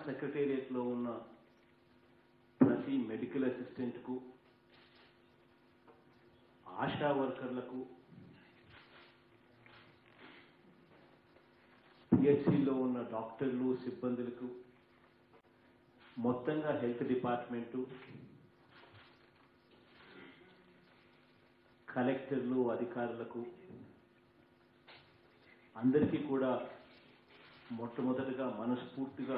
సెక్రటేరియట్లో ఉన్న ప్రతి మెడికల్ అసిస్టెంట్కు ఆశా వర్కర్లకు పిహెచ్సిలో ఉన్న డాక్టర్లు సిబ్బందులకు మొత్తంగా హెల్త్ డిపార్ట్మెంటు కలెక్టర్లు అధికారులకు అందరికీ కూడా మొట్టమొదటిగా మనస్ఫూర్తిగా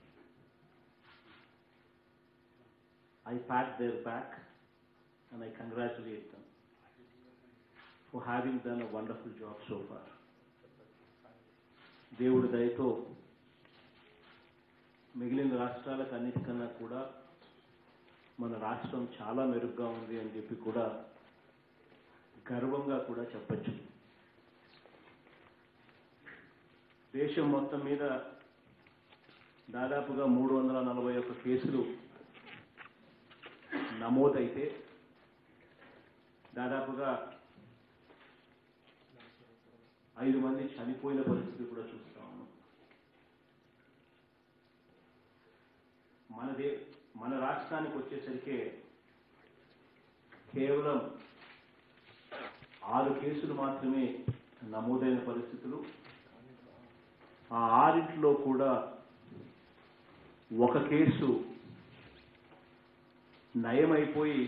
I pat their back and I congratulate them for having done a wonderful job so far. దేవుడి దయతో మిగిలిన రాష్ట్రాలకు అన్నిటికన్నా కూడా మన రాష్ట్రం చాలా మెరుగ్గా ఉంది అని చెప్పి కూడా గర్వంగా కూడా చెప్పచ్చు దేశం మొత్తం మీద దాదాపుగా మూడు వందల నలభై ఒక్క కేసులు నమోదైతే దాదాపుగా ఐదు మంది చనిపోయిన పరిస్థితి కూడా చూస్తా ఉన్నాం మన దే మన రాష్ట్రానికి వచ్చేసరికి కేవలం ఆరు కేసులు మాత్రమే నమోదైన పరిస్థితులు ఆ ఆరింట్లో కూడా ఒక కేసు నయమైపోయి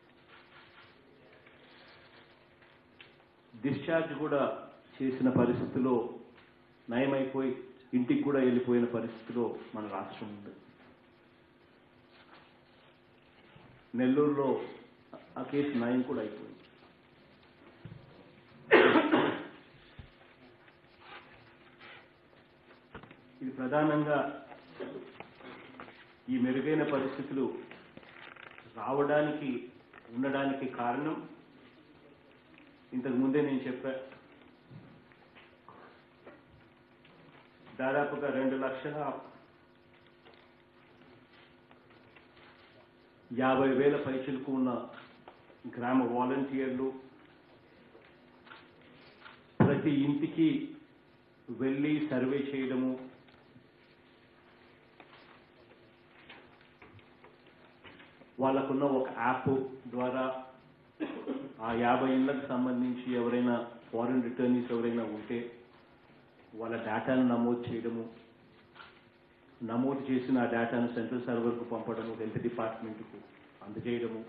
డిశ్చార్జ్ కూడా చేసిన పరిస్థితిలో నయమైపోయి ఇంటికి కూడా వెళ్ళిపోయిన పరిస్థితిలో మన రాష్ట్రం ఉంది నెల్లూరులో ఆ కేసు నయం కూడా అయిపోయింది ఇది ప్రధానంగా ఈ మెరుగైన పరిస్థితులు రావడానికి ఉండడానికి కారణం ఇంతకు ముందే నేను చెప్పా దాదాపుగా రెండు లక్షల యాభై వేల పైచులకు ఉన్న గ్రామ వాలంటీర్లు ప్రతి ఇంటికి వెళ్ళి సర్వే చేయడము వాళ్ళకున్న ఒక యాప్ ద్వారా ఆ యాభై ఇళ్లకు సంబంధించి ఎవరైనా ఫారిన్ రిటర్నీస్ ఎవరైనా ఉంటే వాళ్ళ డేటాను నమోదు చేయడము నమోదు చేసిన ఆ డేటాను సెంట్రల్ సర్వర్కు పంపడము హెల్త్ డిపార్ట్మెంట్కు అందజేయడము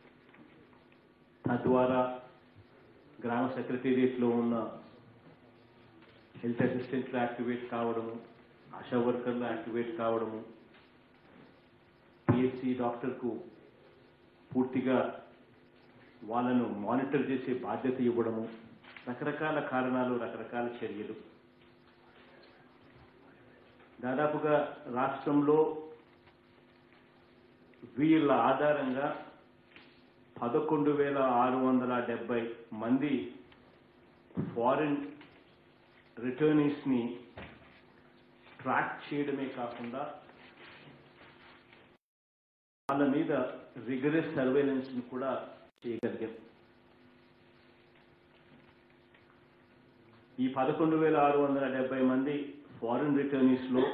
తద్వారా గ్రామ సెక్రటేరియట్లో ఉన్న హెల్త్ అసిస్టెంట్లు యాక్టివేట్ కావడము ఆశా వర్కర్లు యాక్టివేట్ కావడము పిహెచ్సి డాక్టర్కు పూర్తిగా వాళ్ళను మానిటర్ చేసే బాధ్యత ఇవ్వడము రకరకాల కారణాలు రకరకాల చర్యలు దాదాపుగా రాష్ట్రంలో వీళ్ళ ఆధారంగా పదకొండు వేల ఆరు వందల డెబ్బై మంది ఫారిన్ రిటర్నీస్ని ట్రాక్ చేయడమే కాకుండా వాళ్ళ మీద రిగరస్ సర్వేలెన్స్ ని కూడా చేయగలిగాం ఈ పదకొండు వేల ఆరు వందల డెబ్బై మంది ఫారిన్ రిటర్నీస్ లో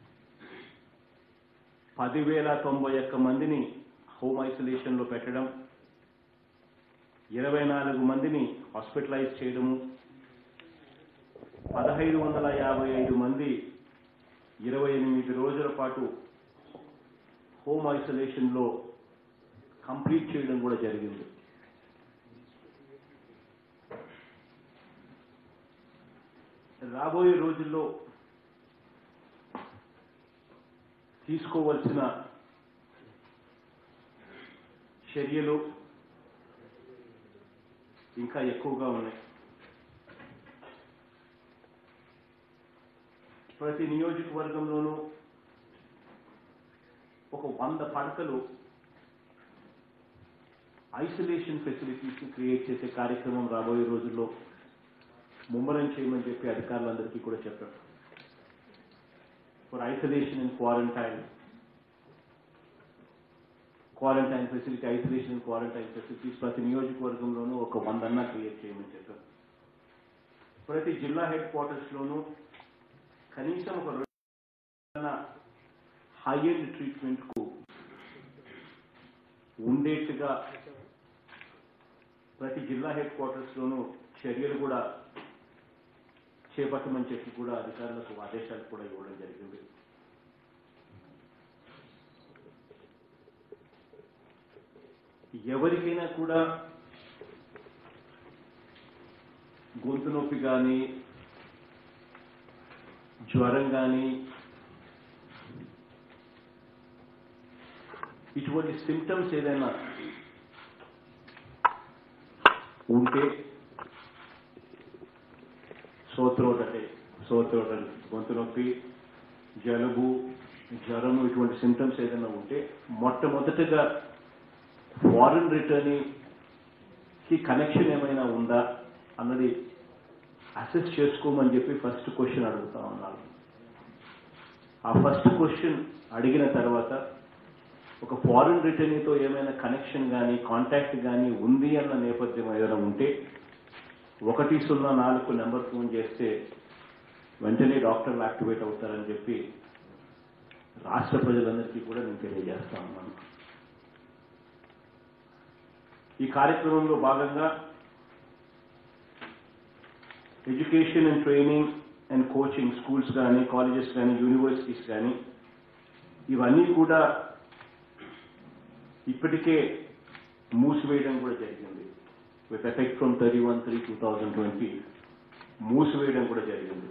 పదివేల తొంభై ఒక్క మందిని హోమ్ ఐసోలేషన్ లో పెట్టడం ఇరవై నాలుగు మందిని హాస్పిటలైజ్ చేయడము పదహైదు వందల యాభై ఐదు మంది ఇరవై ఎనిమిది రోజుల పాటు హోమ్ ఐసోలేషన్ లో కంప్లీట్ చేయడం కూడా జరిగింది రాబోయే రోజుల్లో తీసుకోవలసిన చర్యలు ఇంకా ఎక్కువగా ఉన్నాయి ప్రతి నియోజకవర్గంలోనూ ఒక వంద పడకలు ఐసోలేషన్ ఫెసిలిటీస్ క్రియేట్ చేసే కార్యక్రమం రాబోయే రోజుల్లో ముమ్మరం చేయమని చెప్పి అధికారులందరికీ కూడా చెప్పారు for isolation and quarantine quarantine facility isolation and quarantine facilities ప్రతి నియోజకవర్గంలోనూ ఒక వందన్నా క్రియేట్ చేయమని చెప్పారు ప్రతి జిల్లా హెడ్ క్వార్టర్స్ లోనూ కనీసం ఒక రెండు హై ఎండ్ ట్రీట్మెంట్కు ఉండేట్టుగా ప్రతి జిల్లా హెడ్ క్వార్టర్స్లోనూ చర్యలు కూడా చేపట్టమని చెప్పి కూడా అధికారులకు ఆదేశాలు కూడా ఇవ్వడం జరిగింది ఎవరికైనా కూడా గొంతు నొప్పి కానీ జ్వరం కానీ ఇటువంటి సిమ్టమ్స్ ఏదైనా ఉంటే సోత్రోట్ అంటే సోత్రోట్ అంటే గొంతు నొప్పి జలుబు జ్వరము ఇటువంటి సిమ్టమ్స్ ఏదైనా ఉంటే మొట్టమొదటిగా ఫారిన్ రిటర్నీకి కనెక్షన్ ఏమైనా ఉందా అన్నది అసెస్ చేసుకోమని చెప్పి ఫస్ట్ క్వశ్చన్ అడుగుతా ఉన్నాను ఆ ఫస్ట్ క్వశ్చన్ అడిగిన తర్వాత ఒక ఫారిన్ రిటర్నీతో ఏమైనా కనెక్షన్ కానీ కాంటాక్ట్ కానీ ఉంది అన్న నేపథ్యం ఏదైనా ఉంటే ఒకటి సున్నా నాలుగు నెంబర్ ఫోన్ చేస్తే వెంటనే డాక్టర్లు యాక్టివేట్ అవుతారని చెప్పి రాష్ట్ర ప్రజలందరికీ కూడా నేను తెలియజేస్తా ఉన్నాను ఈ కార్యక్రమంలో భాగంగా education and training and coaching schools కానీ కాలేజెస్ కానీ యూనివర్సిటీస్ కానీ ఇవన్నీ కూడా ఇప్పటికే మూసివేయడం కూడా జరిగింది with effect from thirty one three two thousand twenty మూసివేయడం కూడా జరిగింది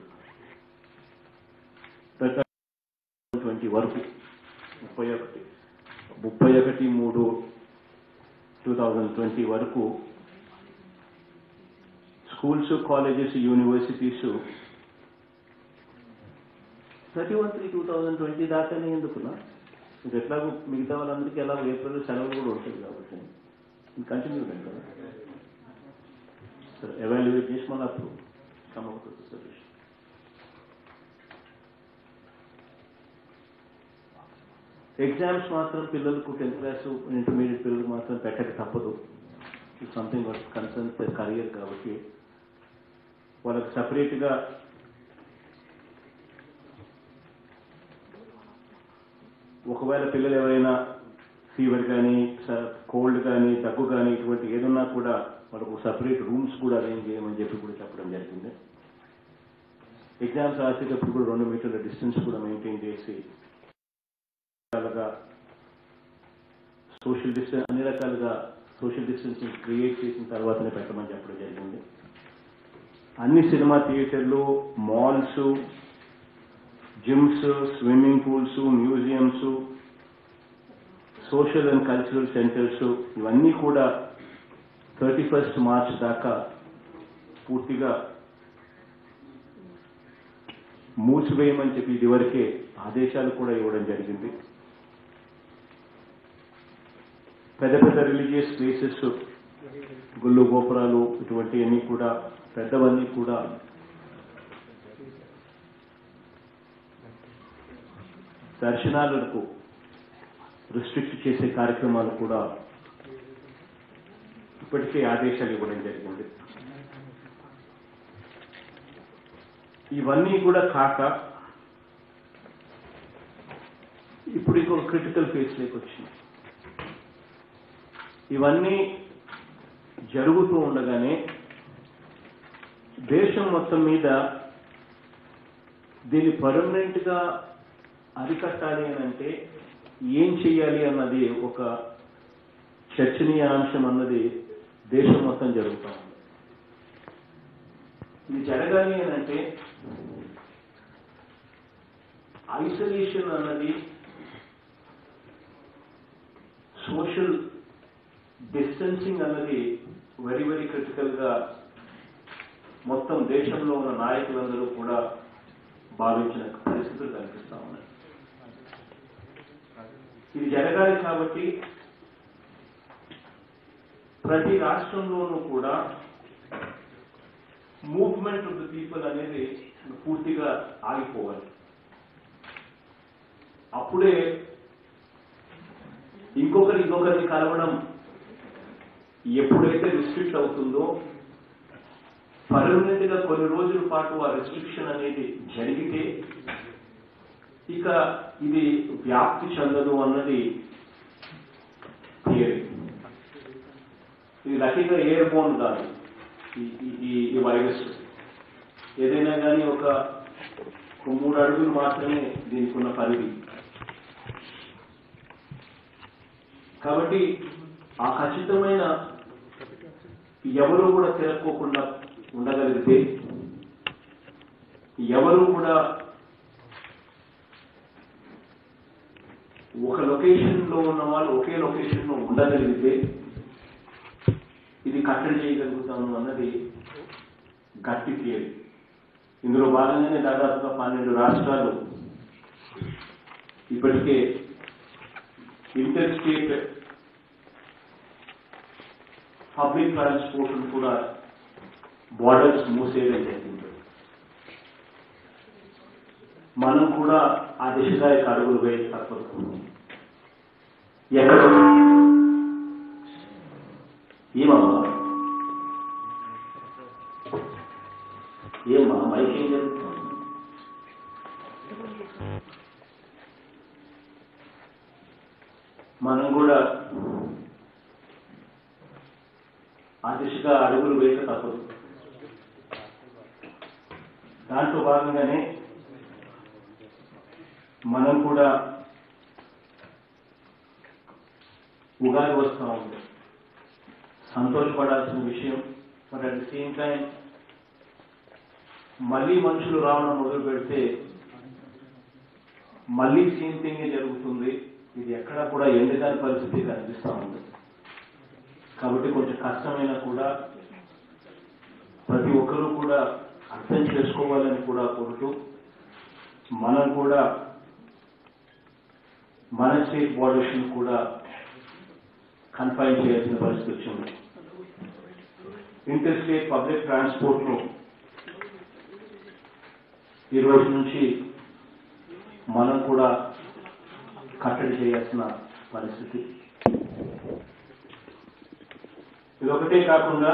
ట్వంటీ వరకు ముప్పై ఒకటి ముప్పై ఒకటి మూడు టూ థౌజండ్ ట్వంటీ వరకు schools colleges universities thirty one three two thousand twenty దాకానే ఎందుకున్నా ఇది ఎట్లాగో మిగతా వాళ్ళందరికీ ఎలాగో ఏప్రిల్ సెలవులు కూడా ఉంటుంది కాబట్టి కంటిన్యూ కదా సరే ఎవాల్యుయేట్ చేసి మళ్ళీ అప్పుడు కమ్ అవుతుంది సొల్యూషన్ ఎగ్జామ్స్ మాత్రం పిల్లలకు టెన్త్ క్లాస్ ఇంటర్మీడియట్ పిల్లలకు మాత్రం పెట్టక తప్పదు సంథింగ్ కన్సర్న్ కరియర్ కాబట్టి వాళ్ళకి సపరేట్గా ఒకవేళ పిల్లలు ఎవరైనా ఫీవర్ కానీ కోల్డ్ కానీ దగ్గు కానీ ఇటువంటి ఏదన్నా కూడా వాళ్ళకు సపరేట్ రూమ్స్ కూడా అరేంజ్ చేయమని చెప్పి కూడా చెప్పడం జరిగింది ఎగ్జామ్స్ రాసేటప్పుడు కూడా రెండు మీటర్ల డిస్టెన్స్ కూడా మెయింటైన్ చేసి రకాలుగా సోషల్ డిస్టెన్స్ అన్ని రకాలుగా సోషల్ డిస్టెన్సింగ్ క్రియేట్ చేసిన తర్వాతనే పెట్టమని చెప్పడం జరిగింది అన్ని సినిమా థియేటర్లు malls gyms swimming pools museums social and cultural centres ఇవన్నీ కూడా థర్టీ ఫస్ట్ మార్చ్ దాకా పూర్తిగా మూసివేయమని చెప్పి ఇదివరకే ఆదేశాలు కూడా ఇవ్వడం జరిగింది పెద్ద పెద్ద రిలీజియస్ ప్లేసెస్ గుళ్ళు గోపురాలు ఇటువంటివన్నీ కూడా పెద్దవన్నీ కూడా దర్శనాలకు రిస్ట్రిక్ట్ చేసే కార్యక్రమాలు కూడా ఇప్పటికే ఆదేశాలు ఇవ్వడం జరిగింది ఇవన్నీ కూడా కాక ఇప్పుడు ఇంకొక క్రిటికల్ ఫేజ్లోకి వచ్చింది ఇవన్నీ జరుగుతూ ఉండగానే దేశం మొత్తం మీద దీన్ని పర్మనెంట్ గా అరికట్టాలి అని అంటే ఏం చెయ్యాలి అన్నది ఒక చర్చనీయాంశం అన్నది దేశం మొత్తం జరుగుతూ ఉంది ఇది జరగాలి అని అంటే ఐసోలేషన్ అన్నది సోషల్ డిస్టెన్సింగ్ అన్నది వెరీ వెరీ క్రిటికల్ గా మొత్తం దేశంలో ఉన్న నాయకులందరూ కూడా భావించిన పరిస్థితులు కనిపిస్తా ఉన్నాయి ఇది జరగాలి కాబట్టి ప్రతి రాష్ట్రంలోనూ కూడా మూవ్మెంట్ ఆఫ్ ద పీపుల్ అనేది పూర్తిగా ఆగిపోవాలి అప్పుడే ఇంకొకరి ఇంకొకరిని కలవడం ఎప్పుడైతే రిస్ట్రిక్ట్ అవుతుందో పర్మనెంట్ గా కొన్ని రోజుల పాటు ఆ రెస్ట్రిక్షన్ అనేది జరిగితే ఇక ఇది వ్యాప్తి చెందదు అన్నది థియరీ ఇది లక్కీగా ఎయిర్ బోన్ కాదు ఈ- ఈ- ఈ ఈ వైరస్ ఏదైనా కానీ ఒక ఒక మూడు అడుగులు మాత్రమే దీనికి ఉన్న పరిధి కాబట్టి ఆ ఖచ్చితమైన ఎవరు కూడా తిరక్కోకుండా ఉండగలిగితే ఎవరు కూడా ఒక లొకేషన్ లో ఉన్న వాళ్ళు ఒకే లొకేషన్ లో ఉండగలిగితే ఇది కట్టడి చేయగలుగుతాము అన్నది గట్టి థియరీ ఇందులో భాగంగానే దాదాపుగా పన్నెండు రాష్ట్రాలు ఇప్పటికే ఇంటర్ స్టేట్ పబ్లిక్ ట్రాన్స్పోర్ట్ కూడా బార్డర్స్ మూసేయడం జరిగింది మనం కూడా ఆ దిశగా ఇక అడుగులు వేయ తప్పదు ఎక్కడ ఏమమ్మా ఏమ్మా మైక్ ఏం జరుగుతుంది మనం కూడా ఆ దిశగా అడుగులు వేయక తప్పదు దాంట్లో భాగంగానే మనం కూడా ఉగాది వస్తూ ఉంది సంతోషపడాల్సిన విషయం but at the same time మళ్ళీ మనుషులు రావడం మొదలు పెడితే మళ్ళీ సేమ్ థింగ్ జరుగుతుంది ఇది ఎక్కడా కూడా ఎండగాని పరిస్థితి కనిపిస్తూ ఉంది కాబట్టి కొంచెం కష్టమైనా కూడా ప్రతి ఒక్కరూ కూడా అర్థం చేసుకోవాలని కూడా కోరుతూ మనం కూడా మన స్టేట్ బార్డర్స్ కూడా కన్ఫైన్ చేయాల్సిన పరిస్థితి వచ్చింది ఇంటర్ స్టేట్ పబ్లిక్ ట్రాన్స్పోర్ట్ ను ఈ రోజు నుంచి మనం కూడా కట్టడి చేయాల్సిన పరిస్థితి ఇదొకటే కాకుండా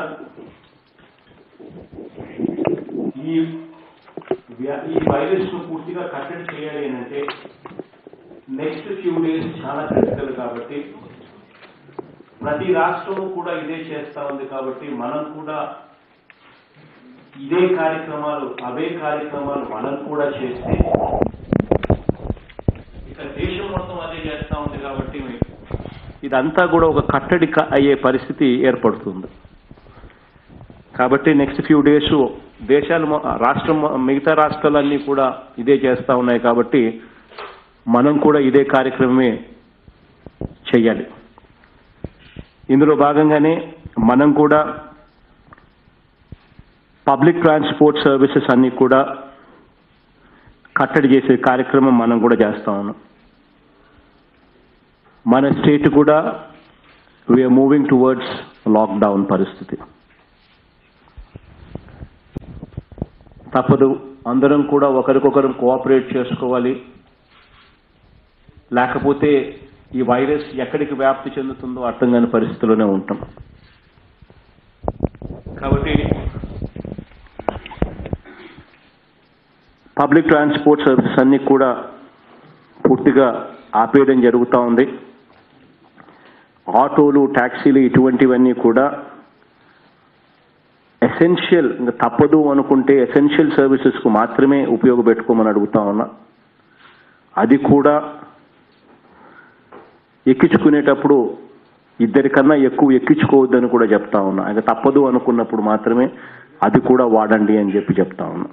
ఈ వ్యా- ఈ వైరస్ ను పూర్తిగా కట్టడి చేయాలి అని అంటే నెక్స్ట్ ఫ్యూ డేస్ చాలా క్రిటికల్ కాబట్టి ప్రతి రాష్ట్రము కూడా ఇదే చేస్తా ఉంది కాబట్టి మనం కూడా ఇదే కార్యక్రమాలు అవే కార్యక్రమాలు మనం కూడా చేస్తే ఇక దేశం మొత్తం అదే చేస్తా ఉంది కాబట్టి ఇదంతా కూడా ఒక కట్టడి క- అయ్యే పరిస్థితి ఏర్పడుతుంది కాబట్టి నెక్స్ట్ ఫ్యూ డేస్ దేశాలు మొ- రాష్ట్రం మొ- మిగతా రాష్ట్రాలన్నీ కూడా ఇదే చేస్తా ఉన్నాయి కాబట్టి మనం కూడా ఇదే కార్యక్రమమే చెయ్యాలి ఇందులో భాగంగానే మనం కూడా పబ్లిక్ ట్రాన్స్పోర్ట్ సర్వీసెస్ అన్ని కూడా కట్టడి చేసే కార్యక్రమం మనం కూడా చేస్తా ఉన్నాం మన స్టేట్ కూడా వీఆర్ మూవింగ్ టువర్డ్స్ లాక్డౌన్ పరిస్థితి తప్పదు అందరం కూడా ఒకరికొకరు కోఆపరేట్ చేసుకోవాలి లేకపోతే ఈ వైరస్ ఎక్కడికి వ్యాప్తి చెందుతుందో అర్థం కాని పరిస్థితిలోనే ఉంటాం కాబట్టి పబ్లిక్ ట్రాన్స్పోర్ట్ సర్వీసెస్ అన్ని కూడా పూర్తిగా ఆపేయడం జరుగుతూ ఉంది ఆటోలు ట్యాక్సీలు ఇటువంటివన్నీ కూడా ఎసెన్షియల్ ఇంకా తప్పదు అనుకుంటే ఎసెన్షియల్ సర్వీసెస్కు మాత్రమే ఉపయోగపెట్టుకోమని అడుగుతా ఉన్నా అది కూడా ఎక్కించుకునేటప్పుడు ఇద్దరికన్నా ఎక్కువ ఎక్కించుకోవద్దని కూడా చెప్తా ఉన్నా ఇంకా తప్పదు అనుకున్నప్పుడు మాత్రమే అది కూడా వాడండి అని చెప్పి చెప్తా ఉన్నా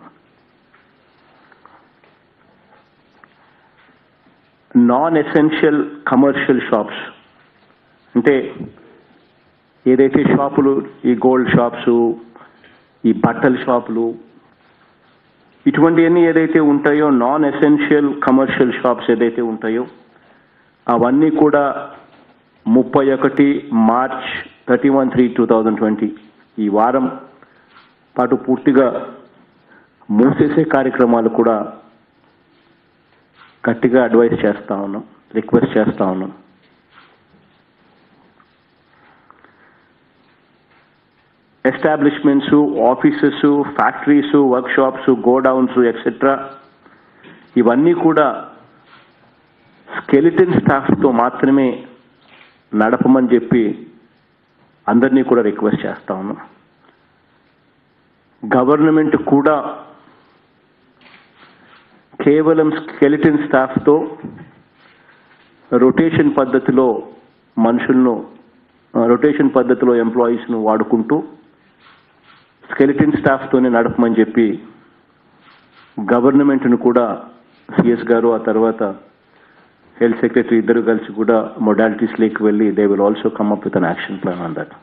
నాన్ ఎసెన్షియల్ కమర్షియల్ షాప్స్ అంటే ఏదైతే షాపులు ఈ గోల్డ్ షాప్స్ ఈ బట్టల షాపులు ఇటువంటివన్నీ ఏదైతే ఉంటాయో నాన్ ఎసెన్షియల్ కమర్షియల్ షాప్స్ ఏదైతే ఉంటాయో అవన్నీ కూడా ముప్పై ఒకటి March thirty one three two thousand twenty ఈ వారం పాటు పూర్తిగా మూసేసే కార్యక్రమాలు కూడా గట్టిగా అడ్వైస్ చేస్తా ఉన్నాం రిక్వెస్ట్ చేస్తా ఉన్నాం establishments offices factories workshops godowns etcetera ఇవన్నీ కూడా స్కెలిటన్ స్టాఫ్తో మాత్రమే నడపమని చెప్పి అందరినీ కూడా రిక్వెస్ట్ చేస్తా ఉన్నాం గవర్నమెంట్ కూడా కేవలం స్కెలిటన్ స్టాఫ్తో రొటేషన్ పద్ధతిలో మనుషులను రొటేషన్ పద్ధతిలో ఎంప్లాయీస్ను వాడుకుంటూ స్కెలిటన్ స్టాఫ్తోనే నడపమని చెప్పి గవర్నమెంట్ను కూడా సిఎస్ గారు ఆ తర్వాత హెల్త్ సెక్రటరీ ఇద్దరు కలిసి కూడా మొడాలిటీస్ లేకి వెళ్ళి they will also come up with an action plan on that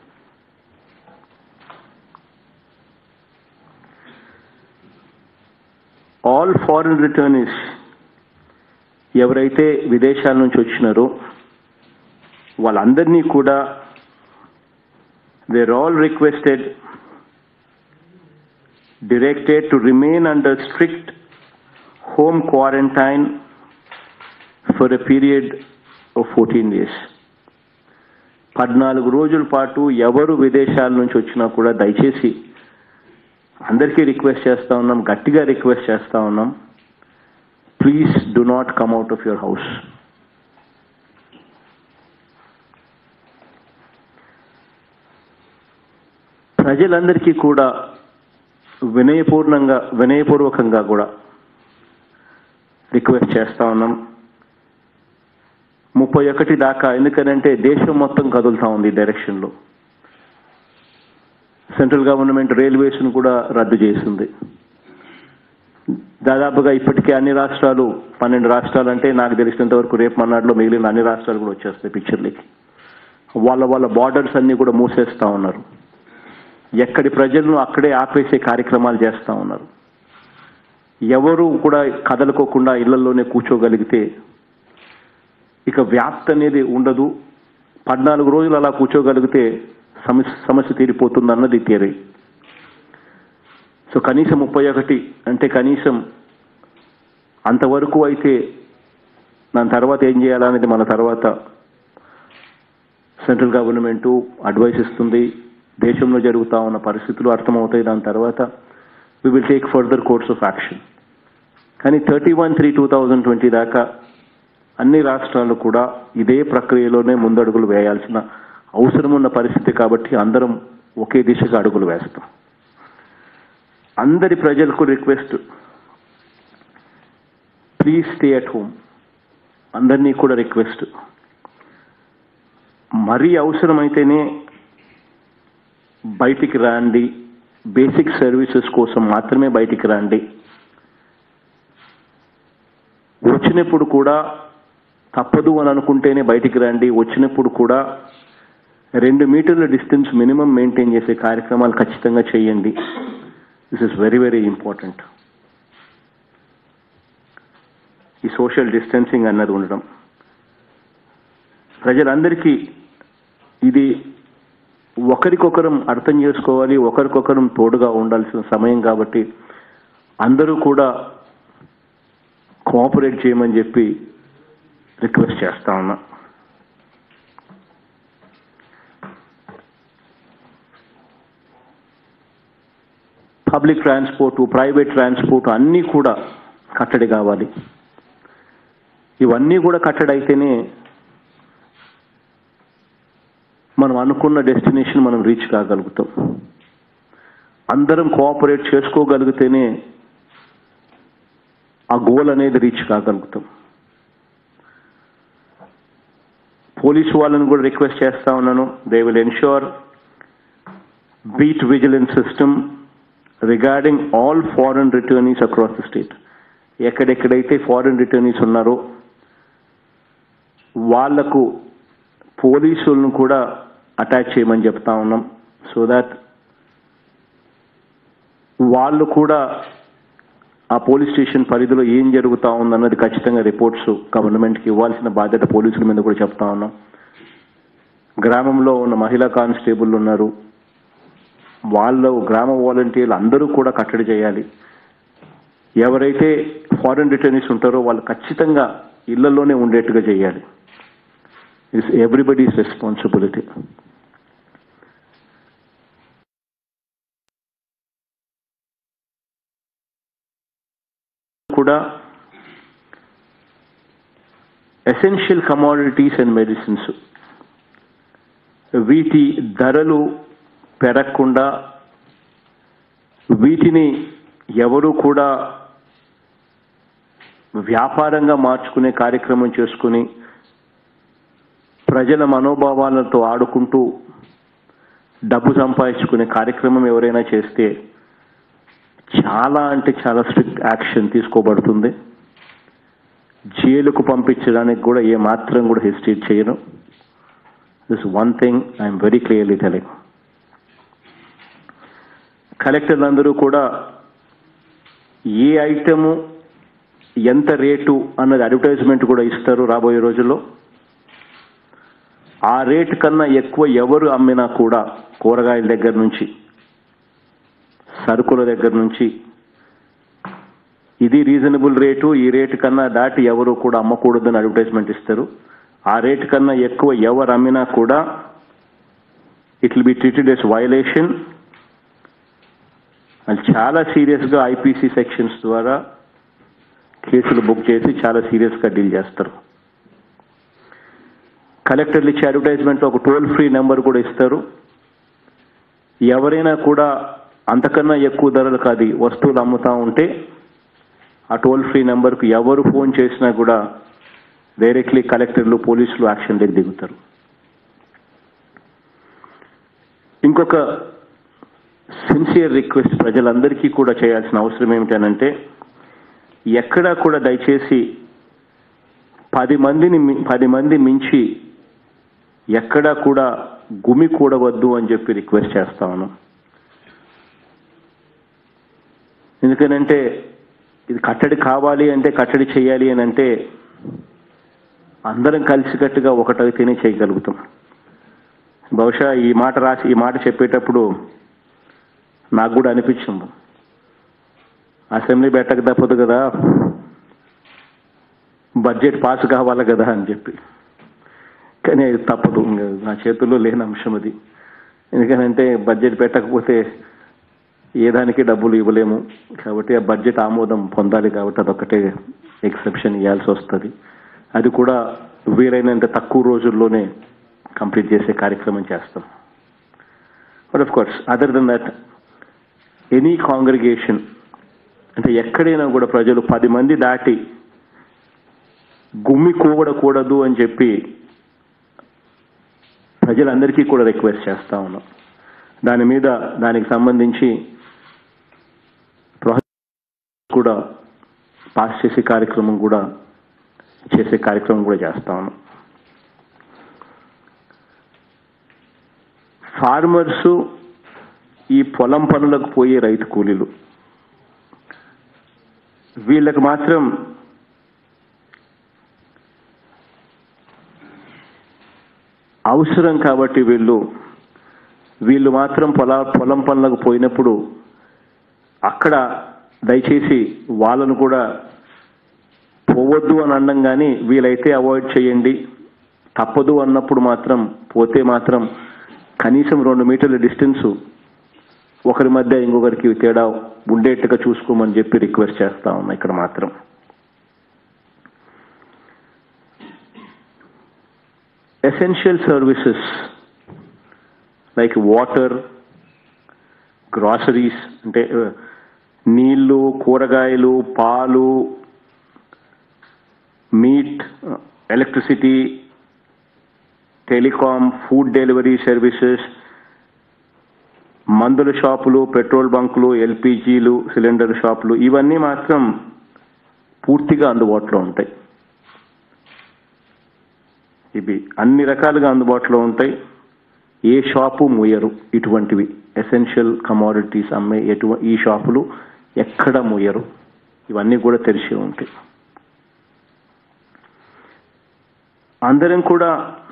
all foreign returnees ఎవరైతే విదేశాల నుంచి వచ్చినారో వాళ్ళందరినీ కూడా they're all requested directed to remain under strict home quarantine for a period of 14 days. పద్నాలుగు రోజుల పాటు ఎవరు విదేశాల నుంచి వచ్చినా కూడా దయచేసి అందరికీ రిక్వెస్ట్ చేస్తా ఉన్నాం గట్టిగా రిక్వెస్ట్ చేస్తా ఉన్నాం please do not come out of your house ప్రజలందరికీ కూడా వినయపూర్ణంగా వినయపూర్వకంగా కూడా రిక్వెస్ట్ చేస్తా ఉన్నాం ముప్పై ఒకటి దాకా ఎందుకనంటే దేశం మొత్తం కదులుతా ఉంది ఈ డైరెక్షన్లో సెంట్రల్ గవర్నమెంట్ రైల్వేస్ను కూడా రద్దు చేసింది దాదాపుగా ఇప్పటికే అన్ని రాష్ట్రాలు పన్నెండు రాష్ట్రాలు అంటే నాకు తెలిసినంత వరకు రేపు మన్నాడులో మిగిలిన అన్ని రాష్ట్రాలు కూడా వచ్చేస్తాయి పిక్చర్లకి వాళ్ళ వాళ్ళ బార్డర్స్ అన్ని కూడా మూసేస్తా ఉన్నారు ఎక్కడి ప్రజలను అక్కడే ఆపేసే కార్యక్రమాలు చేస్తూ ఉన్నారు ఎవరు కూడా కదలుకోకుండా ఇళ్లలోనే కూర్చోగలిగితే ఇక వ్యాప్తి అనేది ఉండదు పద్నాలుగు రోజులు అలా కూర్చోగలిగితే సమస్య సమస్య తీరిపోతుంది అన్నది థియరీ సో కనీసం ముప్పై ఒకటి అంటే కనీసం అంతవరకు అయితే దాని తర్వాత ఏం చేయాలనేది మన తర్వాత సెంట్రల్ గవర్నమెంటు అడ్వైస్ ఇస్తుంది దేశంలో జరుగుతా ఉన్న పరిస్థితులు అర్థమవుతాయి దాని తర్వాత we will take further course of action కానీ thirty one three two thousand twenty దాకా అన్ని రాష్ట్రాలు కూడా ఇదే ప్రక్రియలోనే ముందడుగులు వేయాల్సిన అవసరం ఉన్న పరిస్థితి కాబట్టి అందరం ఒకే దిశగా అడుగులు వేస్తాం అందరి ప్రజలకు request please stay at home అందరినీ కూడా రిక్వెస్ట్ మరీ అవసరమైతేనే బయటికి రండి బేసిక్ సర్వీసెస్ కోసం మాత్రమే బయటికి రండి వచ్చినప్పుడు కూడా తప్పదు అని అనుకుంటేనే బయటికి రండి వచ్చినప్పుడు కూడా రెండు మీటర్ల డిస్టెన్స్ మినిమం మెయింటైన్ చేసే కార్యక్రమాలు ఖచ్చితంగా చేయండి this is very very important ఈ సోషల్ డిస్టెన్సింగ్ అన్నది ఉండడం ప్రజలందరికీ ఇది ఒకరికొకరం అర్థం చేసుకోవాలి ఒకరికొకరం తోడుగా ఉండాల్సిన సమయం కాబట్టి అందరూ కూడా కోఆపరేట్ చేయమని చెప్పి రిక్వెస్ట్ చేస్తా ఉన్నా పబ్లిక్ ట్రాన్స్పోర్ట్ ప్రైవేట్ ట్రాన్స్పోర్ట్ అన్నీ కూడా కట్టడి కావాలి ఇవన్నీ కూడా కట్టడి అయితేనే మనం అనుకున్న డెస్టినేషన్ మనం రీచ్ కాగలుగుతాం అందరం కోఆపరేట్ చేసుకోగలిగితేనే ఆ గోల్ అనేది రీచ్ కాగలుగుతాం పోలీసు వాళ్ళని కూడా రిక్వెస్ట్ చేస్తా ఉన్నాను they will ensure beat vigilance system regarding all foreign returnees across the state ఎక్కడెక్కడైతే ఫారెన్ రిటర్నీస్ ఉన్నారో వాళ్లకు పోలీసులను కూడా అటాచ్ చేయమని చెప్తా ఉన్నాం సో దాట్ వాళ్ళు కూడా ఆ పోలీస్ స్టేషన్ పరిధిలో ఏం జరుగుతా ఉందన్నది ఖచ్చితంగా రిపోర్ట్స్ గవర్నమెంట్కి ఇవ్వాల్సిన బాధ్యత పోలీసుల మీద కూడా చెప్తా ఉన్నాం గ్రామంలో ఉన్న మహిళా కానిస్టేబుల్ ఉన్నారు వాళ్ళు గ్రామ వాలంటీర్లు అందరూ కూడా కట్టడి చేయాలి ఎవరైతే ఫారెన్ రిటర్నీస్ ఉంటారో వాళ్ళు ఖచ్చితంగా ఇళ్లలోనే ఉండేట్టుగా చేయాలి ఇట్స్ ఎవ్రీబడీస్ రెస్పాన్సిబిలిటీ కూడా ఎసెన్షియల్ కమాడిటీస్ అండ్ మెడిసిన్స్ వీటి ధరలు పెరగకుండా వీటిని ఎవరు కూడా వ్యాపారంగా మార్చుకునే కార్యక్రమం చేసుకుని ప్రజల మనోభావాలతో ఆడుకుంటూ డబ్బు సంపాదించుకునే కార్యక్రమం ఎవరైనా చేస్తే చాలా అంటే చాలా స్ట్రిక్ట్ యాక్షన్ తీసుకోబడుతుంది జైలుకు పంపించడానికి కూడా ఏ మాత్రం కూడా హెసిటేట్ చేయను this one thing I'm very clearly telling కలెక్టర్లు అందరూ కూడా ఏ ఐటము ఎంత రేటు అన్నది అడ్వర్టైజ్మెంట్ కూడా ఇస్తారు రాబోయే రోజుల్లో ఆ రేటు కన్నా ఎక్కువ ఎవరు అమ్మినా కూడా కూరగాయల దగ్గర నుంచి సరుకుల దగ్గర నుంచి ఇది రీజనబుల్ రేటు ఈ రేటు కన్నా దాటి ఎవరు కూడా అమ్మకూడదని అడ్వర్టైజ్మెంట్ ఇస్తారు ఆ రేటు కన్నా ఎక్కువ ఎవరు అమ్మినా కూడా it will be treated as violation అది చాలా సీరియస్గా ఐపీసీ సెక్షన్స్ ద్వారా కేసులు బుక్ చేసి చాలా సీరియస్గా డీల్ చేస్తారు కలెక్టర్లు ఇచ్చే అడ్వర్టైజ్మెంట్లో ఒక టోల్ ఫ్రీ నెంబర్ కూడా ఇస్తారు ఎవరైనా కూడా అంతకన్నా ఎక్కువ ధరలు కాదు వస్తువులు అమ్ముతా ఉంటే ఆ టోల్ ఫ్రీ నెంబర్కు ఎవరు ఫోన్ చేసినా కూడా డైరెక్ట్లీ కలెక్టర్లు పోలీసులు యాక్షన్లోకి దిగుతారు ఇంకొక సిన్సియర్ రిక్వెస్ట్ ప్రజలందరికీ కూడా చేయాల్సిన అవసరం ఏమిటనంటే ఎక్కడా కూడా దయచేసి పది మందిని మి- పది మంది మించి ఎక్కడా కూడా గుమి కూడవద్దు అని చెప్పి రిక్వెస్ట్ చేస్తా ఉన్నాం ఎందుకనంటే ఇది కట్టడి కావాలి అంటే కట్టడి చేయాలి అని అంటే అందరం కలిసికట్టుగా ఒకటైతేనే చేయగలుగుతాం బహుశా ఈ మాట రాసి ఈ మాట చెప్పేటప్పుడు నాకు కూడా అనిపించింది అసెంబ్లీ పెట్టక తప్పదు కదా బడ్జెట్ పాస్ కావాలి కదా అని చెప్పి కానీ అది తప్పదు ఇంకా నా చేతుల్లో లేని అంశం అది ఎందుకనంటే బడ్జెట్ పెట్టకపోతే ఏ దానికి డబ్బులు ఇవ్వలేము కాబట్టి ఆ బడ్జెట్ ఆమోదం పొందాలి కాబట్టి అదొకటే ఎక్సెప్షన్ ఇవ్వాల్సి వస్తుంది అది కూడా వీలైనంత తక్కువ రోజుల్లోనే కంప్లీట్ చేసే కార్యక్రమం చేస్తాం but of course other than that any congregation అంటే ఎక్కడైనా కూడా ప్రజలు పది మంది దాటి గుమ్మి కూడకూడదు అని చెప్పి ప్రజలందరికీ కూడా రిక్వెస్ట్ చేస్తా ఉన్నాం దాని మీద దానికి సంబంధించి ప్రొహ- కూడా పాస్ చేసే కార్యక్రమం కూడా చేసే కార్యక్రమం కూడా చేస్తా ఉన్నాం ఫార్మర్స్ ఈ పొలం పనులకు పోయే రైతు కూలీలు వీళ్ళకి మాత్రం అవసరం కాబట్టి వీళ్ళు వీళ్ళు మాత్రం పొల పొలం పనులకు పోయినప్పుడు అక్కడ దయచేసి వాళ్ళను కూడా పోవద్దు అని అనడం కానీ వీలైతే అవాయిడ్ చేయండి తప్పదు అన్నప్పుడు మాత్రం పోతే మాత్రం కనీసం రెండు మీటర్ల డిస్టెన్స్ ఒకరి మధ్య ఇంకొకరికి తేడా ఉండేట్టుగా చూసుకోమని చెప్పి రిక్వెస్ట్ చేస్తా ఉన్నా ఇక్కడ మాత్రం essential services like water, groceries అంటే uh, నీళ్లు కూరగాయలు పాలు meat electricity telecom food delivery services మందుల షాపులు పెట్రోల్ బంకులు ఎల్పిజీలు సిలిండర్ షాపులు ఇవన్నీ మాత్రం పూర్తిగా అందుబాటులో ఉంటాయి ఇవి అన్ని రకాలుగా అందుబాటులో ఉంటాయి ఏ షాపు మూయరు ఇటువంటివి ఎసెన్షియల్ కమాడిటీస్ అమ్మే ఎటు ఈ షాపులు ఎక్కడ మూయరు ఇవన్నీ కూడా తెరిచి ఉంటాయి అందరం కూడా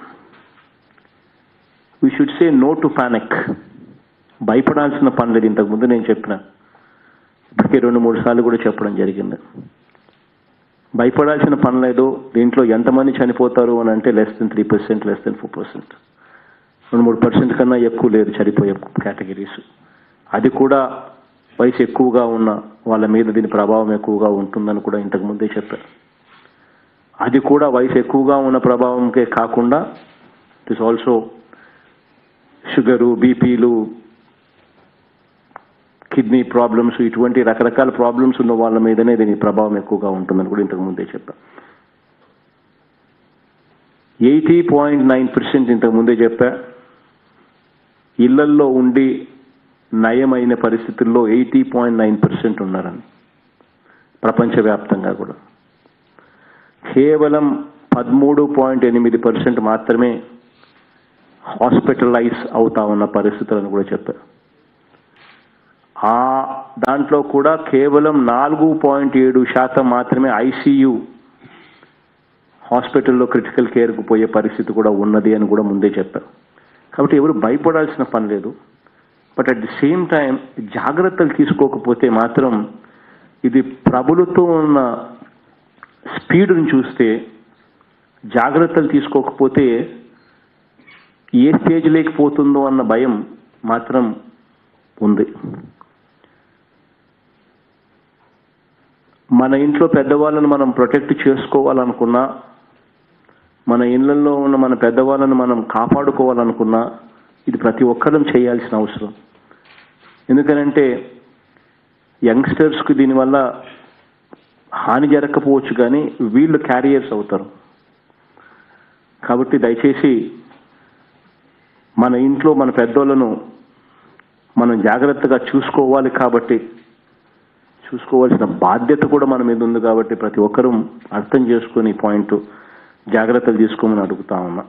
we should say no to panic భయపడాల్సిన పని లేదు ఇంతకుముందు నేను చెప్పిన ఇప్పటికే రెండు మూడు సార్లు కూడా చెప్పడం జరిగింది భయపడాల్సిన పని లేదు దీంట్లో ఎంతమంది చనిపోతారు అని అంటే less than three percent less than four percent రెండు మూడు పర్సెంట్ కన్నా ఎక్కువ లేదు చనిపోయే కేటగిరీస్ అది కూడా వయసు ఎక్కువగా ఉన్న వాళ్ళ మీద దీని ప్రభావం ఎక్కువగా ఉంటుందని కూడా ఇంతకు ముందే చెప్పారు అది కూడా వయసు ఎక్కువగా ఉన్న ప్రభావంకే కాకుండా ఇట్ ఇస్ ఆల్సో షుగరు బీపీలు కిడ్నీ ప్రాబ్లమ్స్ ఇటువంటి రకరకాల ప్రాబ్లమ్స్ ఉన్న వాళ్ళ మీదనే దీని ప్రభావం ఎక్కువగా ఉంటుందని కూడా ఇంతకు ముందే చెప్పా ఎయిటీ పాయింట్ నైన్ పర్సెంట్ ఇంతకు ముందే చెప్పా ఇళ్లల్లో ఉండి నయమైన పరిస్థితుల్లో ఎయిటీ పాయింట్ నైన్ పర్సెంట్ ఉన్నారని ప్రపంచవ్యాప్తంగా కూడా కేవలం పదమూడు పాయింట్ ఎనిమిది పర్సెంట్ మాత్రమే హాస్పిటలైజ్ అవుతా ఉన్న పరిస్థితులను కూడా చెప్పారు ఆ దాంట్లో కూడా కేవలం నాలుగు పాయింట్ ఏడు శాతం మాత్రమే ఐసీయూ హాస్పిటల్లో క్రిటికల్ కేర్కు పోయే పరిస్థితి కూడా ఉన్నది అని కూడా ముందే చెప్పారు కాబట్టి ఎవరు భయపడాల్సిన పని లేదు but at the same time జాగ్రత్తలు తీసుకోకపోతే మాత్రం ఇది ప్రబలుతూ ఉన్న స్పీడ్ని చూస్తే జాగ్రత్తలు తీసుకోకపోతే ఏ స్టేజ్ లేకపోతుందో అన్న భయం మాత్రం ఉంది మన ఇంట్లో పెద్దవాళ్ళను మనం ప్రొటెక్ట్ చేసుకోవాలనుకున్నా మన ఇళ్లలో ఉన్న మన పెద్దవాళ్ళను మనం కాపాడుకోవాలనుకున్నా ఇది ప్రతి ఒక్కరం చేయాల్సిన అవసరం ఎందుకనంటే యంగ్స్టర్స్కి దీనివల్ల హాని జరగకపోవచ్చు కానీ వీళ్ళు క్యారియర్స్ అవుతారు కాబట్టి దయచేసి మన ఇంట్లో మన పెద్దోళ్ళను మనం జాగ్రత్తగా చూసుకోవాలి కాబట్టి చూసుకోవాల్సిన బాధ్యత కూడా మన మీద ఉంది కాబట్టి ప్రతి ఒక్కరూ అర్థం చేసుకుని పాయింట్ జాగ్రత్తలు తీసుకోమని అడుగుతా ఉన్నా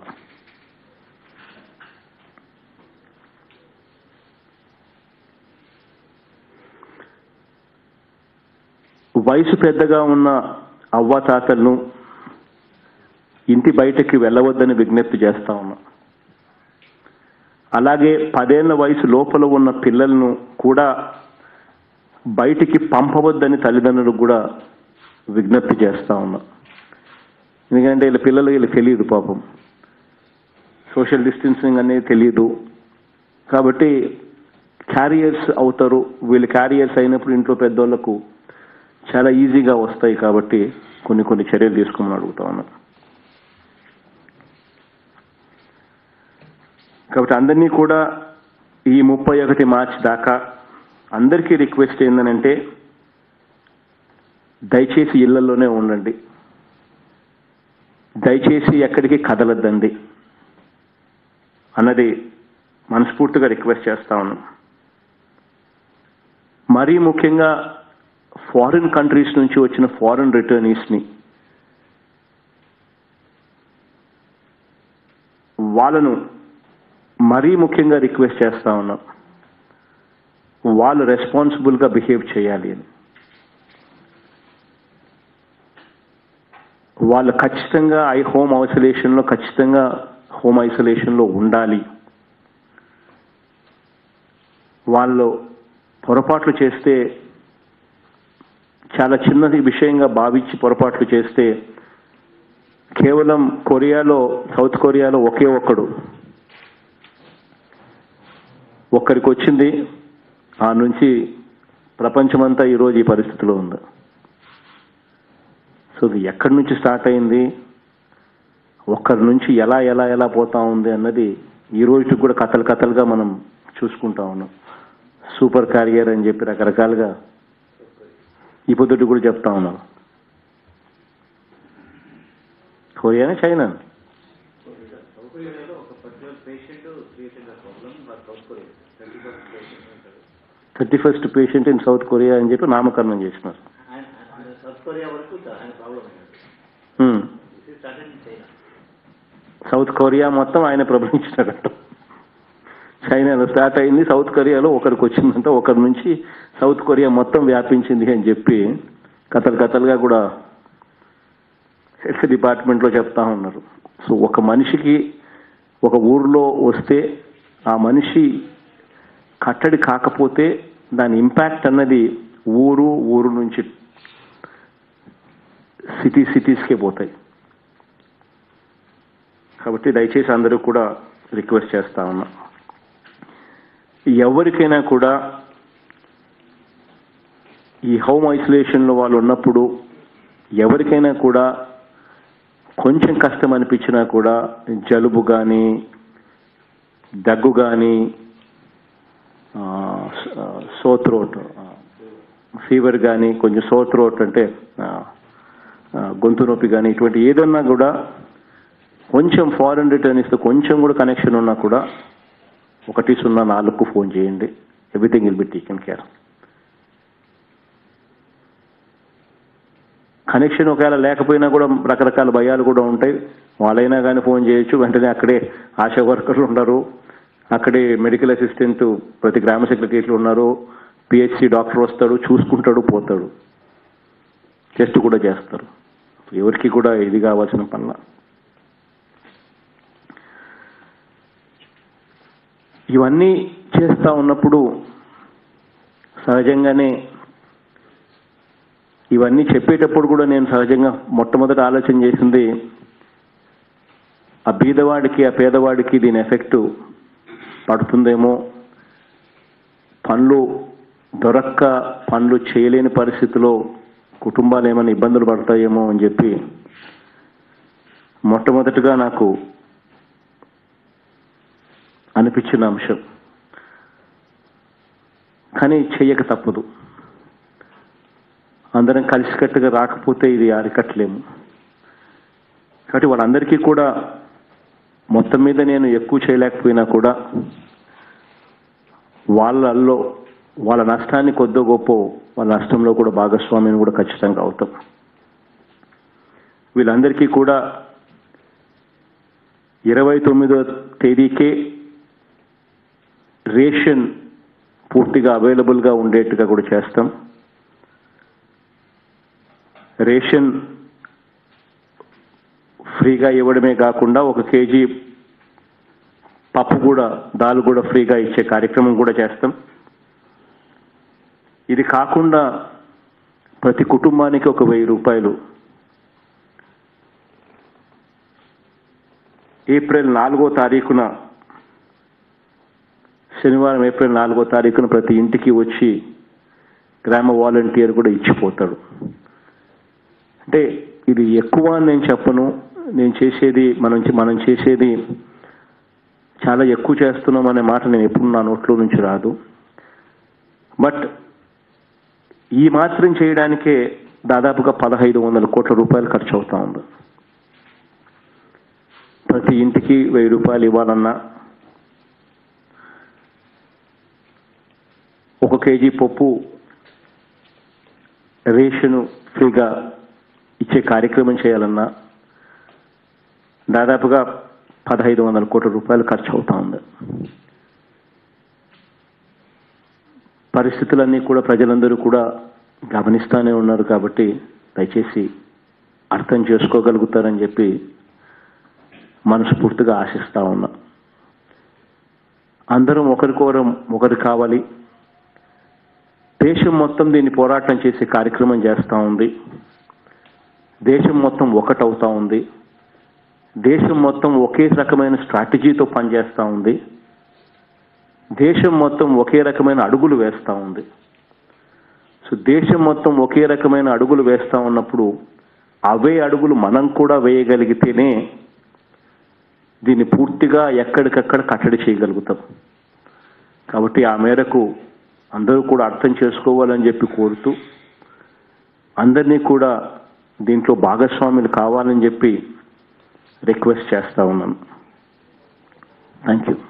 వయసు పెద్దగా ఉన్న అవ్వాతాతలను ఇంటి బయటకి వెళ్ళవద్దని విజ్ఞప్తి చేస్తా ఉన్నా అలాగే పదేళ్ల వయసు లోపల ఉన్న పిల్లలను కూడా బయటికి పంపవద్దని తల్లిదండ్రులకు కూడా విజ్ఞప్తి చేస్తా ఉన్నా ఎందుకంటే వీళ్ళ పిల్లలు వీళ్ళకి తెలియదు పాపం సోషల్ డిస్టెన్సింగ్ అనేది తెలియదు కాబట్టి క్యారియర్స్ అవుతారు వీళ్ళు క్యారియర్స్ అయినప్పుడు ఇంట్లో పెద్దోళ్లకు చాలా ఈజీగా వస్తాయి కాబట్టి కొన్ని కొన్ని చర్యలు తీసుకోమని అడుగుతా ఉన్నా కాబట్టి అందరినీ కూడా ఈ ముప్పై ఒకటి మార్చి దాకా అందరికీ రిక్వెస్ట్ ఏంటనంటే దయచేసి ఇళ్లలోనే ఉండండి దయచేసి ఎక్కడికి కదలద్దండి అన్నది మనస్ఫూర్తిగా రిక్వెస్ట్ చేస్తా ఉన్నాం మరీ ముఖ్యంగా ఫారిన్ కంట్రీస్ నుంచి వచ్చిన ఫారిన్ రిటర్నీస్ని వాళ్ళను మరీ ముఖ్యంగా రిక్వెస్ట్ చేస్తా ఉన్నాం వాళ్ళు రెస్పాన్సిబుల్గా బిహేవ్ చేయాలి అని వాళ్ళు ఖచ్చితంగా ఐ హోమ్ ఐసోలేషన్లో ఖచ్చితంగా హోమ్ ఐసోలేషన్లో ఉండాలి వాళ్ళు పొరపాట్లు చేస్తే చాలా చిన్నది విషయంగా భావించి పొరపాట్లు చేస్తే కేవలం కొరియాలో సౌత్ కొరియాలో ఒకే ఒక్కడు ఒక్కరికి వచ్చింది ఆ నుంచి ప్రపంచమంతా ఈరోజు ఈ పరిస్థితిలో ఉంది సో ఇది ఎక్కడి నుంచి స్టార్ట్ అయింది ఒక్కరి నుంచి ఎలా ఎలా ఎలా పోతా ఉంది అన్నది ఈ రోజుకి కూడా కథలు కథలుగా మనం చూసుకుంటా ఉన్నాం సూపర్ క్యారియర్ అని చెప్పి రకరకాలుగా ఈ పొద్దుటి కూడా చెప్తా ఉన్నాం కొరియానా China thirty first patient in South Korea అని చెప్పి నామకరణం చేసినారు సౌత్ కొరియా వరకు ఆయన ప్రాబ్లం అయినది Hmm. ఇది started in China South Korea మొత్తం ఆయన ప్రబలించినారట చైనాలో స్టార్ట్ అయింది సౌత్ కొరియాలో ఒకరికి వచ్చిందంట ఒకరి నుంచి సౌత్ కొరియా మొత్తం వ్యాపించింది అని చెప్పి కథలు కథలుగా కూడా హెల్త్ డిపార్ట్మెంట్లో చెప్తా ఉన్నారు సో ఒక మనిషికి ఒక ఊరిలో వస్తే ఆ మనిషి కట్టడి కాకపోతే దాని ఇంపాక్ట్ అన్నది ఊరు ఊరు నుంచి సిటీ సిటీస్కే పోతాయి కాబట్టి దయచేసి అందరూ కూడా రిక్వెస్ట్ చేస్తా ఉన్నా ఎవరికైనా కూడా ఈ హోమ్ ఐసోలేషన్లో వాళ్ళు ఉన్నప్పుడు ఎవరికైనా కూడా కొంచెం కష్టం అనిపించినా కూడా జలుబు కానీ దగ్గు కానీ సో థ్రోట్ ఫీవర్ కానీ కొంచెం సో థ్రోట్ అంటే ఆ, ఆ, గొంతు నొప్పి కానీ ఇటువంటి ఏదన్నా కూడా కొంచెం ఫారెన్ రిటర్నీస్తో కొంచెం కూడా కనెక్షన్ ఉన్నా కూడా ఒకటి సున్నా నాలుగుకు ఫోన్ చేయండి everything will be taken care connection ఒకవేళ లేకపోయినా కూడా రకరకాల భయాలు కూడా ఉంటాయి వాళ్ళైనా కానీ ఫోన్ చేయొచ్చు వెంటనే అక్కడే ఆశా వర్కర్లు ఉన్నారు అక్కడే మెడికల్ అసిస్టెంట్ ప్రతి గ్రామ సెక్రటరీలు ఉన్నారు పిహెచ్సి డాక్టర్ వస్తాడు చూసుకుంటాడు పోతాడు టెస్ట్ కూడా చేస్తారు ఎవరికి కూడా ఇది కావాల్సిన పనుల ఇవన్నీ చేస్తా ఉన్నప్పుడు సహజంగానే ఇవన్నీ చెప్పేటప్పుడు కూడా నేను సహజంగా మొట్టమొదట ఆలోచన చేసింది ఆ బీదవాడికి ఆ పేదవాడికి దీని ఎఫెక్ట్ పడుతుందేమో పనులు దొరక్క పనులు చేయలేని పరిస్థితిలో కుటుంబాలు ఏమైనా ఇబ్బందులు పడతాయేమో అని చెప్పి మొట్టమొదటిగా నాకు అనిపించిన అంశం కానీ చెయ్యక తప్పదు అందరం కలిసికట్టుగా రాకపోతే ఇది అరికట్టలేము కాబట్టి వాళ్ళందరికీ కూడా మొత్తం మీద నేను ఎక్కువ చేయలేకపోయినా కూడా వాళ్ళల్లో వాళ్ళ నష్టాన్ని కొద్దో గొప్ప వాళ్ళ నష్టంలో కూడా భాగస్వామ్యం కూడా ఖచ్చితంగా అవుతాం వీళ్ళందరికీ కూడా ఇరవై తొమ్మిదో తేదీకే రేషన్ పూర్తిగా అవైలబుల్గా ఉండేట్టుగా కూడా చేస్తాం రేషన్ ఫ్రీగా ఇవ్వడమే కాకుండా ఒక కేజీ పప్పు కూడా దాల్ కూడా ఫ్రీగా ఇచ్చే కార్యక్రమం కూడా చేస్తాం ఇది కాకుండా ప్రతి కుటుంబానికి ఒక వెయ్యి రూపాయలు ఏప్రిల్ నాలుగో తారీఖున శనివారం ఏప్రిల్ నాలుగో తారీఖున ప్రతి ఇంటికి వచ్చి గ్రామ వాలంటీర్ కూడా ఇచ్చిపోతాడు అంటే ఇది ఎక్కువ అని నేను చెప్పను నేను చేసేది మనం మనం చేసేది చాలా ఎక్కువ చేస్తున్నాం అనే మాట నేను ఎప్పుడు నా నోట్లో నుంచి రాదు బట్ ఈ మాత్రం చేయడానికే దాదాపుగా పదహైదు వందల కోట్ల రూపాయలు ఖర్చు అవుతా ఉంది ప్రతి ఇంటికి వెయ్యి రూపాయలు ఇవ్వాలన్నా ఒక కేజీ పప్పు రేషను ఫ్రీగా ఇచ్చే కార్యక్రమం చేయాలన్నా దాదాపుగా పదహైదు వందల కోట్ల రూపాయలు ఖర్చు అవుతా ఉంది పరిస్థితులన్నీ కూడా ప్రజలందరూ కూడా గమనిస్తూనే ఉన్నారు కాబట్టి దయచేసి అర్థం చేసుకోగలుగుతారని చెప్పి మనస్ఫూర్తిగా ఆశిస్తా ఉన్నా అందరం ఒకరికొరం ఒకరు కావాలి దేశం మొత్తం దీన్ని పోరాటం చేసే కార్యక్రమం చేస్తూ ఉంది దేశం మొత్తం ఒకటవుతా ఉంది దేశం మొత్తం ఒకే రకమైన స్ట్రాటజీతో పనిచేస్తూ ఉంది దేశం మొత్తం ఒకే రకమైన అడుగులు వేస్తూ ఉంది సో దేశం మొత్తం ఒకే రకమైన అడుగులు వేస్తూ ఉన్నప్పుడు అవే అడుగులు మనం కూడా వేయగలిగితేనే దీన్ని పూర్తిగా ఎక్కడికక్కడ కట్టడి చేయగలుగుతాం కాబట్టి ఆ మేరకు అందరూ కూడా అర్థం చేసుకోవాలని చెప్పి కోరుతూ అందరినీ కూడా దీంట్లో భాగస్వాములు కావాలని చెప్పి రిక్వెస్ట్ చేస్తా ఉన్నాను thank you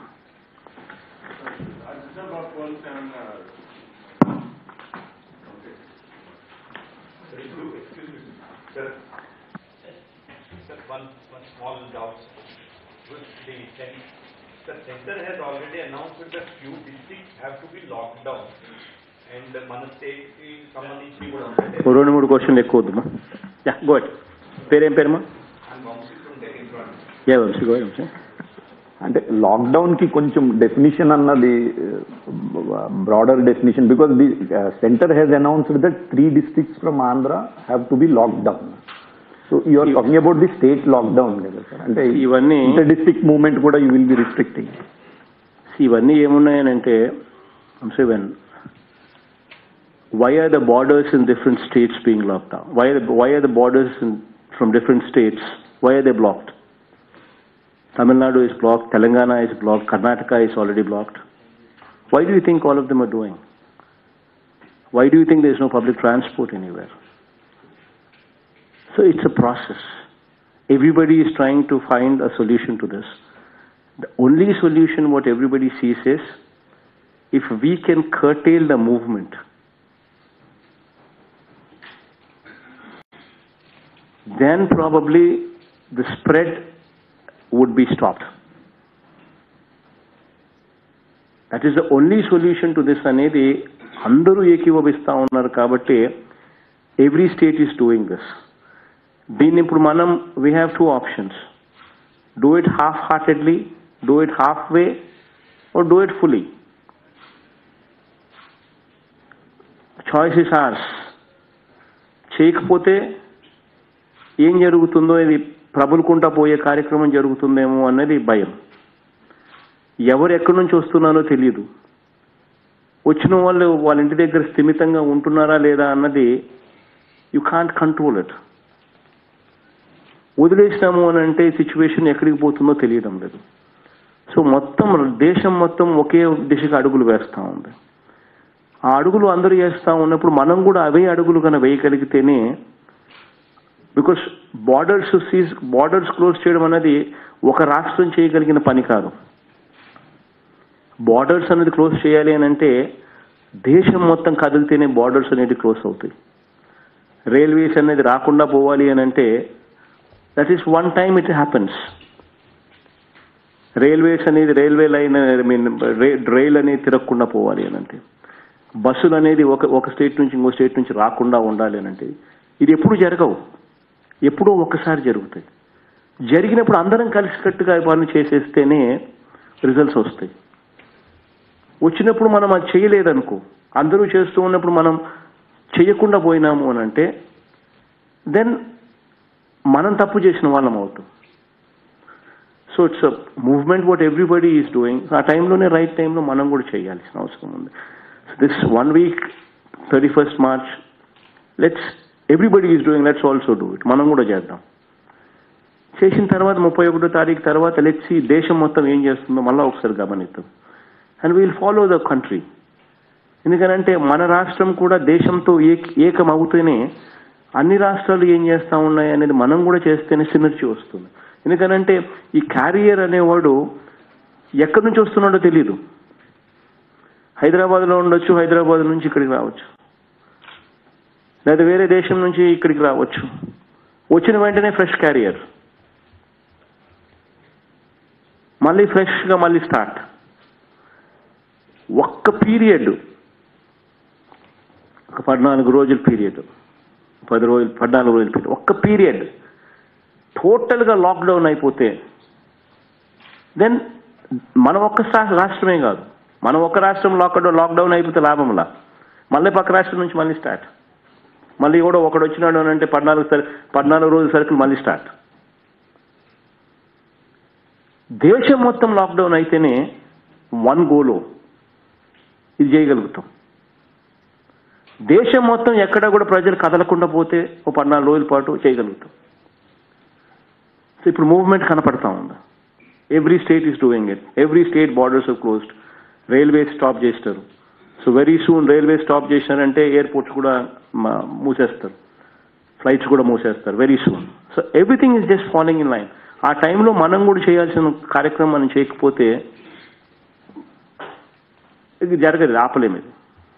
Sir, one, one small doubt. With the cen- the center has already announced that few districts have to be locked down. And మన స్టేట్ కి సంబంధించి కూడా ఉంటాయి. ఓ రెండు మూడు క్వశ్చన్లు ఎక్కువ వద్దుమా యా గోడ్ పేరేం పేరుమా And Vamshi from getting front. ఏ వంశీ గోడ్ వంశీ అంటే లాక్డౌన్ కి కొంచెం డెఫినిషన్ అన్నది broader definition because the centre has announced that three districts from Andhra have to be lock down so you're talking about the state lockdown కదా సార్ అంటే ఇవన్నీ ఇంటర్ డిస్ట్రిక్ట్ మూవ్మెంట్ కూడా you will be restricting ఇవన్నీ ఏమున్నాయనంటే Vamshi when why are the borders in different states being locked down? Why are the, why are the borders in, from different states Why are they blocked? Tamil Nadu is blocked, Telangana is blocked, Karnataka is already blocked. Why do you think all of them are doing? Why do you think there is no public transport anywhere? So it's a process. Everybody is trying to find a solution to this. The only solution what everybody sees is if we can curtail the movement, then probably the spread would be stopped. That is the only solution to this అనేది అందరూ ఏకీభవిస్తూ ఉన్నారు కాబట్టి every state is doing this దీన్ని ఇప్పుడు మనం we have two options do it half heartedly do it half way or do it fully. Choice is ఆర్స్ చేయకపోతే ఏం జరుగుతుందో ఇది ప్రబలుకుంటా పోయే కార్యక్రమం జరుగుతుందేమో అన్నది భయం ఎవరు ఎక్కడి నుంచి వస్తున్నారో తెలియదు వచ్చిన వాళ్ళు వాళ్ళ ఇంటి దగ్గర స్థిమితంగా ఉంటున్నారా లేదా అన్నది యు కాంట్ కంట్రోల్ ఇట్ వదిలేసినాము అని అంటే సిచ్యువేషన్ ఎక్కడికి పోతుందో తెలియడం లేదు సో మొత్తం దేశం మొత్తం ఒకే దిశగా అడుగులు వేస్తూ ఉంది ఆ అడుగులు అందరూ వేస్తూ ఉన్నప్పుడు మనం కూడా అవే అడుగులు కనుక వేయగలిగితేనే because borders seize borders close చేయడం అనేది ఒక రాష్ట్రం చేయగలిగిన పని కాదు బార్డర్స్ అనేది క్లోజ్ చేయాలి అని అంటే దేశం మొత్తం కదిలితేనే బార్డర్స్ అనేది క్లోజ్ అవుతాయి రైల్వేస్ అనేది రాకుండా పోవాలి అని అంటే that is one time it happens railways అనేది railway line I mean rail అనేది తిరగకుండా పోవాలి అని అంటే బస్సులు అనేది ఒక ఒక స్టేట్ నుంచి ఇంకో స్టేట్ నుంచి రాకుండా ఉండాలి అని అంటే ఇది ఎప్పుడు జరగవు ఎప్పుడో ఒక్కసారి జరుగుతాయి జరిగినప్పుడు అందరం కలిసికట్టుగా పనులు చేసేస్తేనే రిజల్ట్స్ వస్తాయి వచ్చినప్పుడు మనం అది చేయలేదనుకో అందరూ చేస్తూ ఉన్నప్పుడు మనం చేయకుండా పోయినాము అని అంటే దెన్ మనం తప్పు చేసిన వాళ్ళం అవుతాం so it's a movement what everybody is doing ఆ టైంలోనే రైట్ టైంలో మనం కూడా చేయాల్సిన అవసరం ఉంది this one week thirty first March let's everybody is doing let's also do it మనం కూడా చేద్దాం చేసిన తర్వాత ముప్పై ఒకటో తారీఖు తర్వాత లెట్స్ ఈ దేశం మొత్తం ఏం చేస్తుందో మళ్ళీ ఒకసారి గమనిద్దాం and we'll follow the country ఎందుకనంటే మన రాష్ట్రం కూడా దేశంతో ఏక ఏకం అవుతూనే అన్ని రాష్ట్రాలు ఏం చేస్తూ ఉన్నాయి అనేది మనం కూడా చేస్తేనే సినర్జీ వస్తుంది ఎందుకనంటే ఈ క్యారియర్ అనేవాడు ఎక్కడి నుంచి వస్తున్నాడో తెలియదు హైదరాబాద్లో ఉండొచ్చు హైదరాబాద్ నుంచి ఇక్కడికి రావచ్చు లేదా వేరే దేశం నుంచి ఇక్కడికి రావచ్చు వచ్చిన వెంటనే ఫ్రెష్ క్యారియర్ మళ్ళీ ఫ్రెష్గా మళ్ళీ స్టార్ట్ ఒక్క పీరియడ్ ఒక పద్నాలుగు రోజుల పీరియడ్ పది రోజులు పద్నాలుగు రోజుల పీరియడ్ ఒక్క పీరియడ్ టోటల్గా లాక్డౌన్ అయిపోతే దెన్ మన ఒక్క రా- రాష్ట్రమే కాదు మనం ఒక్క రాష్ట్రం లాక్డౌన్ లాక్డౌన్ అయిపోతే లాభంలా మళ్ళీ పక్క రాష్ట్రం నుంచి మళ్ళీ స్టార్ట్ మళ్ళీ కూడా ఒకడు వచ్చినాడు అని అంటే పద్నాలుగు సరి పద్నాలుగు రోజుల సరుకులు మళ్ళీ స్టార్ట్ దేశం మొత్తం లాక్డౌన్ అయితేనే వన్ గోలో ఇది చేయగలుగుతాం దేశం మొత్తం ఎక్కడ కూడా ప్రజలు కదలకుండా పోతే ఒక పద్నాలుగు రోజుల పాటు చేయగలుగుతాం సో ఇప్పుడు మూవ్మెంట్ కనపడతా ఉంది every state is doing it every state borders are closed railway stop చేస్తారు so very soon railway stop చేశారంటే ఎయిర్పోర్ట్స్ కూడా మ- మూసేస్తారు ఫ్లైట్స్ కూడా మూసేస్తారు very soon so everything is just following in line ఆ టైంలో మనం కూడా చేయాల్సిన కార్యక్రమం మనం చేయకపోతే ఇది జరగదు ఆపలేము ఇది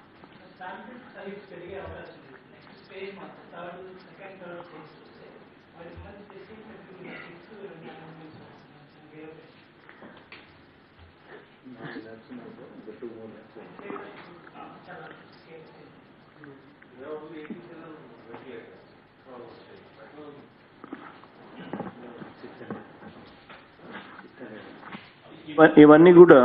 ఇవ- ఇవన్నీ కూడా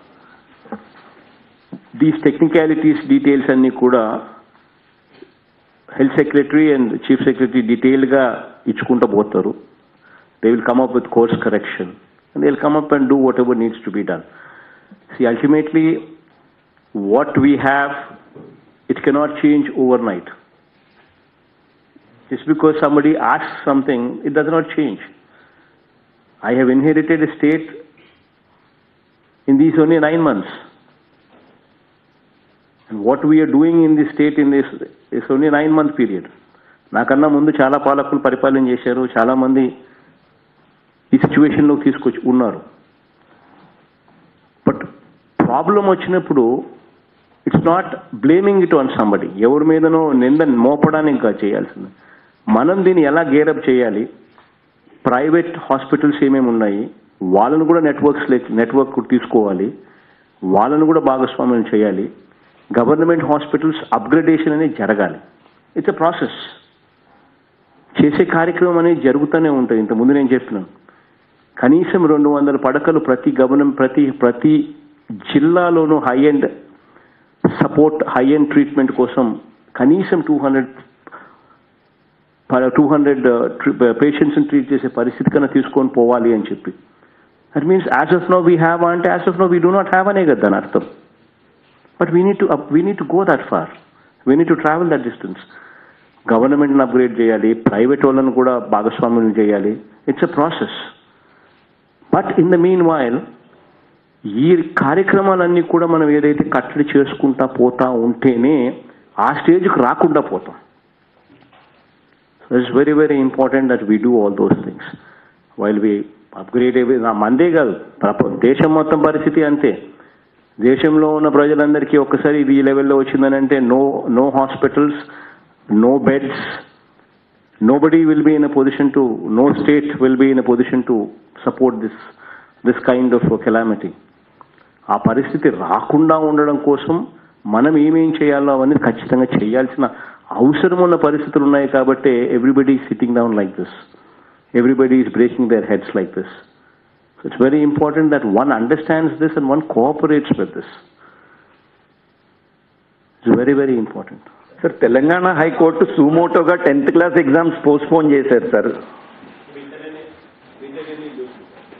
దీస్ టెక్నికాలిటీస్ డీటెయిల్స్ అన్నీ కూడా health secretary and chief secretary డీటెయిల్గా ఇచ్చుకుంటూ పోతారు they will come up with course correction and they will come up and do whatever needs to be done see ultimately what we have, it cannot change overnight. Just because somebody asks something, it does not change. I have inherited a state in these only nine months. And what we are doing in this state in this is only nine month period. నాకన్నా ముందు చాలా పాలకులు పరిపాలన చేశారు చాలా మంది ఈ సిచ్యువేషన్లో తీసుకొచ్చి ఉన్నారు బట్ ప్రాబ్లం వచ్చినప్పుడు it's not blaming it on somebody ఎవరి మీదనో నింద మోపడానికి కాదు చేయాల్సింది మనం దీన్ని ఎలా గేరప్ చేయాలి ప్రైవేట్ హాస్పిటల్స్ ఏమేమి ఉన్నాయి వాళ్ళను కూడా నెట్వర్క్స్ నెట్వర్క్ తీసుకోవాలి వాళ్ళను కూడా భాగస్వామ్యం చేయాలి గవర్నమెంట్ హాస్పిటల్స్ అప్గ్రేడేషన్ అనేది జరగాలి ఇట్స్ అ ప్రాసెస్ చేసే కార్యక్రమం అనేది జరుగుతూనే ఉంటుంది ఇంతకుముందు నేను చెప్పినాను కనీసం రెండు వందల పడకలు ప్రతి గవర్నమెంట్ ప్రతి ప్రతి జిల్లాలోనూ high end support high end treatment కోసం కనీసం టూ హండ్రెడ్ టూ హండ్రెడ్ పేషెంట్స్ని ట్రీట్ చేసే పరిస్థితి కన్నా తీసుకొని పోవాలి అని చెప్పి that means as of now we have అంటే as of now we do not have అనే కదా దాని అర్థం but we need to we need to go that far we need to travel that distance గవర్నమెంట్ని అప్గ్రేడ్ చేయాలి private వాళ్ళను కూడా భాగస్వామ్యం చేయాలి it's a process but in the meanwhile ఈ కార్యక్రమాలన్నీ కూడా మనం ఏదైతే కట్టడి చేసుకుంటా పోతా ఉంటేనే ఆ స్టేజ్కి రాకుండా పోతాం it's very very important that we do all those things while we upgrade నా మందే కాదు ప్రప- దేశం మొత్తం పరిస్థితి అంతే దేశంలో ఉన్న ప్రజలందరికీ ఒక్కసారి ఇది ఈ లెవెల్లో వచ్చిందని అంటే no no hospitals no beds nobody will be in a position to, no state will be in a position to support this, this kind of a calamity. ఆ పరిస్థితి రాకుండా ఉండడం కోసం మనం ఏమేం చేయాలో అవన్నీ ఖచ్చితంగా చేయాల్సిన అవసరం ఉన్న పరిస్థితులు ఉన్నాయి కాబట్టి everybody sitting down like this everybody is breaking their heads like this it's very important that one understands this and one cooperates with this it's very very important sir Telangana high court సుమోటోగా టెన్త్ క్లాస్ ఎగ్జామ్స్ పోస్ట్పోన్ చేశారు sir